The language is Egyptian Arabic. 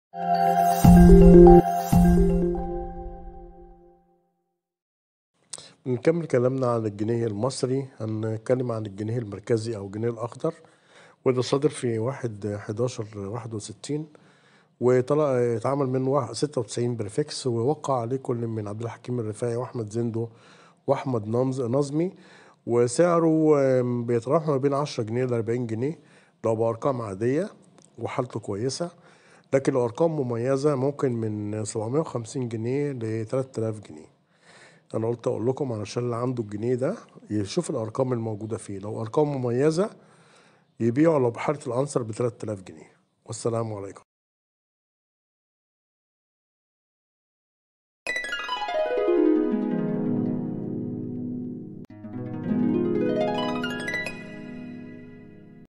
نكمل كلامنا عن الجنيه المصري هنتكلم عن الجنيه المركزي او الجنيه الاخضر وده صادر في واحد 11 61 وطلع اتعمل منه 96 بريفكس ووقع عليه كل من عبد الحكيم الرفاعي واحمد زندو واحمد نظمي وسعره بيتراوح ما بين 10 جنيه ل 40 جنيه لو بارقام عاديه وحالته كويسه لكن لو ارقام مميزه ممكن من 750 جنيه ل 3000 جنيه انا قلت اقول لكم علشان اللي عنده الجنيه ده يشوف الارقام الموجوده فيه لو ارقام مميزه يبيعوا لو بحاله العنصر ب 3000 جنيه والسلام عليكم